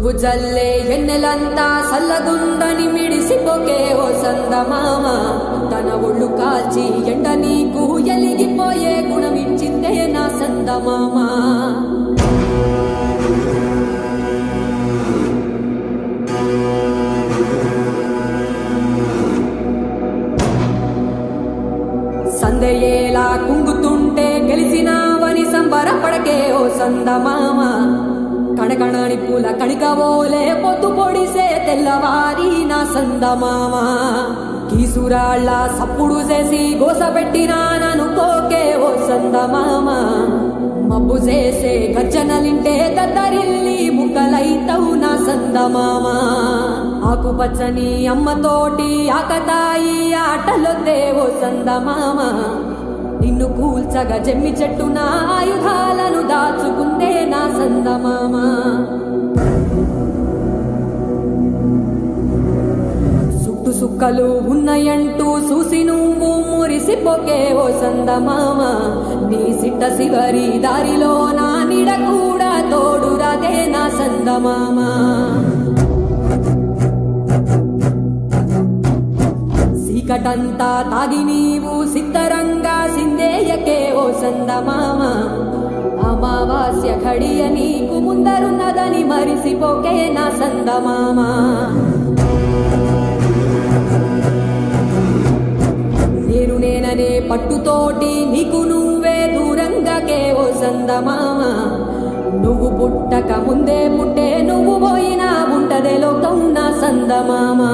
నువ్వు జల్లే ఎన్నెలంతా సల్లదుందని మిడిసిపోకే ఓ సందమామ తన ఒళ్ళు కాల్చి ఎండ నీకు ఎలిగిపోయే గుణమిచ్చిందే నా సందమామ సందయేలా కుంగుతుంటే గెలిసినావని సంబరపడకే ఓ సందమామ కణకణాని పూల కణికవోలే పొద్దు పొడిసే తెల్లవారి నా సందమామ కీసురాళ్ళ సప్పుడు చేసి గోసపెట్టినా ననుకోకే ఓ సందమామ మబ్బు చేసే గర్జనలింటే దద్దరిల్లి ముక్కలైతవు నా సందమామ ఆకుపచ్చని అమ్మతోటి ఆకతాయి ఆటలొద్దే ఓ సందమామ నిన్ను కూల్చగా జమ్మి చెట్టు నా ఆయుధాలను దాచుకుందే నా సందమామ సుట్టు సుక్కలు ఉన్నాయంటూ చూసి నువ్వు మురిసిపోకే ఓ సందమామ నీ సిట్ట శివరి దారిలో నా నిడ కూడా తోడురాదే నా సందమామ చీకటంతా తాగి నీవు సిద్ధరంగా సిందేయకే ఓ సందమామ అమావాస్య ఘడియ నీకు ముందరున్నదని మరిసిపోకే నా సందమామ నేను నేననే పట్టుతోటి నీకు నువ్వే దూరంగాకే ఓ సందమామ నువ్వు పుట్టక ముందే పుట్టే నువ్వు పోయినా ఉంటదే లోకం నా సందమామ